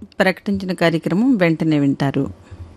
ప్రకటించిన కార్యక్రమం వెంటనే వింటారు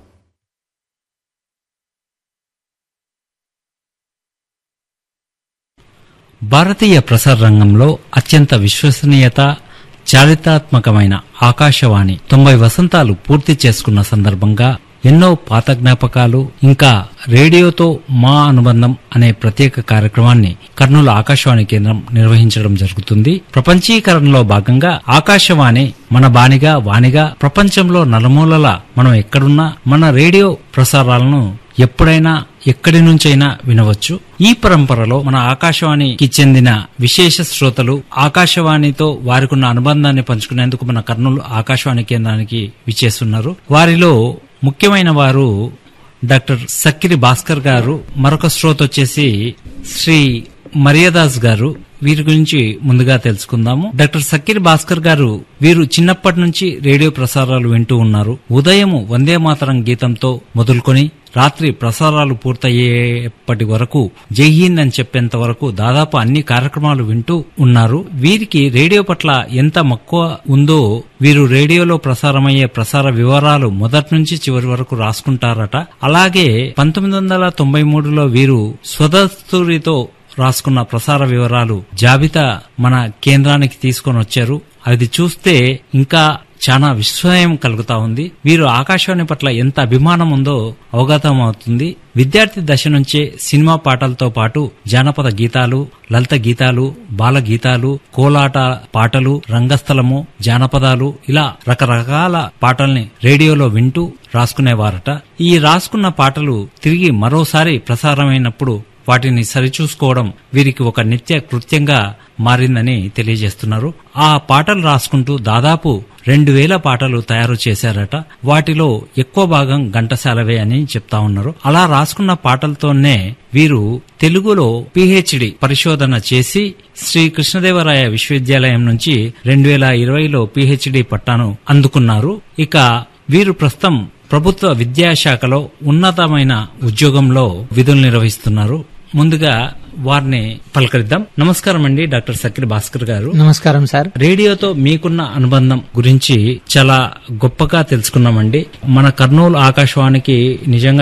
భారతీయ ప్రసార రంగంలో అత్యంత విశ్వసనీయత చారిత్రాత్మకమైన ఆకాశవాణి తొంభై వసంతాలు పూర్తి చేసుకున్న సందర్భంగా ఎన్నో పాత జ్ఞాపకాలు ఇంకా రేడియోతో మా అనుబంధం అనే ప్రత్యేక కార్యక్రమాన్ని కర్నూలు ఆకాశవాణి కేంద్రం నిర్వహించడం జరుగుతుంది ప్రపంచీకరణలో భాగంగా ఆకాశవాణి మన బానిగా వాణిగా ప్రపంచంలో నలుమూలల మనం ఎక్కడున్నా మన రేడియో ప్రసారాలను ఎప్పుడైనా ఎక్కడి నుంచైనా వినవచ్చు ఈ పరంపరలో మన ఆకాశవాణికి చెందిన విశేష శ్రోతలు ఆకాశవాణితో వారికున్న అనుబంధాన్ని పంచుకునేందుకు మన కర్నూలు ఆకాశవాణి కేంద్రానికి విచ్చేస్తున్నారు వారిలో ముఖ్యమైన వారు డాక్టర్ సక్కిరి భాస్కర్ గారు మరొక శ్రోత వచ్చేసి శ్రీ మరియదాస్ గారు వీరి గురించి ముందుగా తెలుసుకుందాము డాక్టర్ సక్కిరి భాస్కర్ గారు వీరు చిన్నప్పటి నుంచి రేడియో ప్రసారాలు వింటూ ఉన్నారు ఉదయం వందే మాతరం గీతంతో మొదలుకొని రాత్రి ప్రసారాలు పూర్తయ్యేప్పటి వరకు జై హింద్ అని చెప్పేంత వరకు దాదాపు అన్ని కార్యక్రమాలు వింటూ ఉన్నారు వీరికి రేడియో పట్ల ఎంత మక్కువ ఉందో వీరు రేడియోలో ప్రసారమయ్యే ప్రసార వివరాలు మొదటి నుంచి చివరి వరకు రాసుకుంటారట అలాగే పంతొమ్మిది వందల తొంభై మూడులో వీరు స్వదస్తూరితో రాసుకున్న ప్రసార వివరాలు జాబితా మన కేంద్రానికి తీసుకొని వచ్చారు అది చూస్తే ఇంకా చాలా విస్మయం కలుగుతా ఉంది వీరు ఆకాశవాణి పట్ల ఎంత అభిమానం ఉందో అవగతం అవుతుంది విద్యార్థి దశ నుంచే సినిమా పాటలతో పాటు జానపద గీతాలు లలిత గీతాలు బాల గీతాలు కోలాట పాటలు రంగస్థలము జానపదాలు ఇలా రకరకాల పాటల్ని రేడియోలో వింటూ రాసుకునేవారట ఈ రాసుకున్న పాటలు తిరిగి మరోసారి ప్రసారమైనప్పుడు వాటిని సరిచూసుకోవడం వీరికి ఒక నిత్య కృత్యంగా మారిందని తెలియజేస్తున్నారు ఆ పాటలు రాసుకుంటూ దాదాపు రెండు వేల పాటలు తయారు చేశారట వాటిలో ఎక్కువ భాగం ఘంటసాలవే అని చెప్తా ఉన్నారు అలా రాసుకున్న పాటలతోనే వీరు తెలుగులో పిహెచ్డి పరిశోధన చేసి శ్రీ కృష్ణదేవరాయ విశ్వవిద్యాలయం నుంచి రెండు వేల ఇరవైలో పిహెచ్డి పట్టాను అందుకున్నారు ఇక వీరు ప్రస్తుతం ప్రభుత్వ విద్యాశాఖలో ఉన్నతమైన ఉద్యోగంలో విధులు నిర్వహిస్తున్నారు ముందుగా వారిని పలకరిద్దాం నమస్కారం అండి డాక్టర్ సక్కిరి భాస్కర్ గారు నమస్కారం సార్ రేడియోతో మీకున్న అనుబంధం గురించి చాలా గొప్పగా తెలుసుకున్నామండి మన కర్నూలు ఆకాశవాణికి నిజంగా